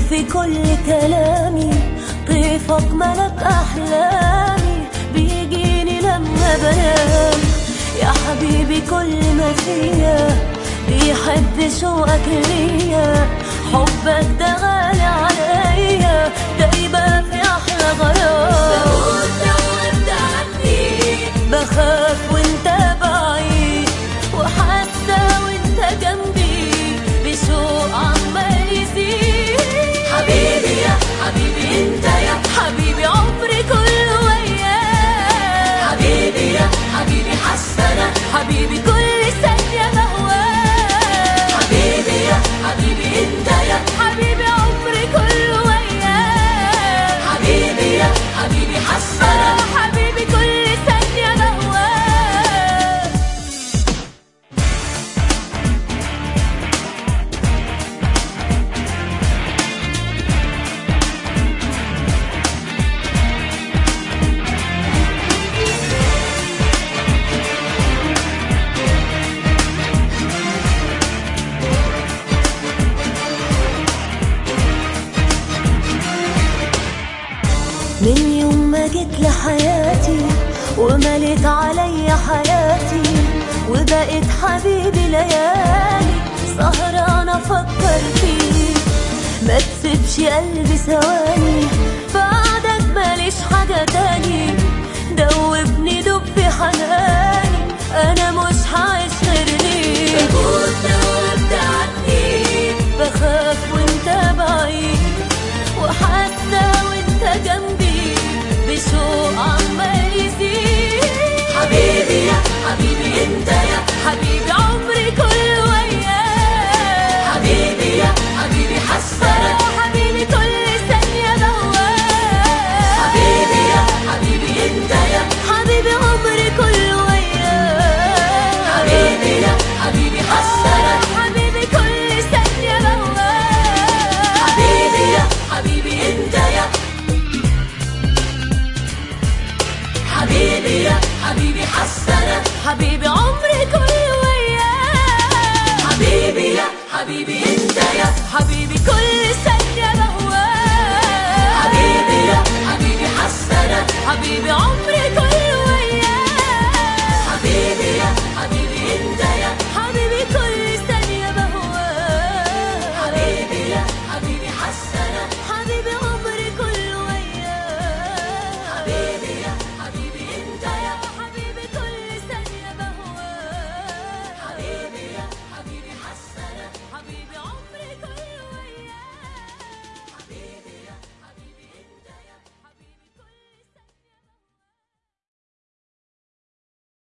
في كل كلامي طيفك ملك أحلامي بيجيني لما بنام يا حبيبي كل ما فيا بيحب شوقك ليا حبك ده غالي عليا ده يبقى في أحلى غرام بخاف وانت بعيد وحاسة وانت جنبي بشوق عمال يزيد حبيبي يا حبيبي انت يا حبيبي عمري كله وياك حبيبي يا حبيبي حسنا حبيبي كل ثانية بهواك حبيبي يا حبيبي انت يا حبيبي عمري كله وياك حبيبي يا حبيبي حسنا حبيبي كل ثانية بهواك من يوم ما جيت لحياتي ومليت عليا حياتي وبقيت حبيبي ليالي سهرانة أفكر فيك ما تسيبش قلبي ثواني بعدك ماليش حاجة تاني دوبني دب في حناني أنا مش هعيش غير ليك بموت لو ابتعدني بخاف وانت بعيد وحاسة وانت جنبي بشوق عمال يزيد حبيبي يا حبيبي انت يا حبيبي عمري كله وياك حبيبي يا حبيبي حسنا حبيبي كل ثانية بهواك حبيبي يا حبيبي انت يا حبيبي عمري كله وياك حبيبي يا حبيبي حسنا حبيبي كل ثانية بهواك حبيبي يا حبيبي انت يا حبيبي يا حبيبي حسنا حبيبي عمري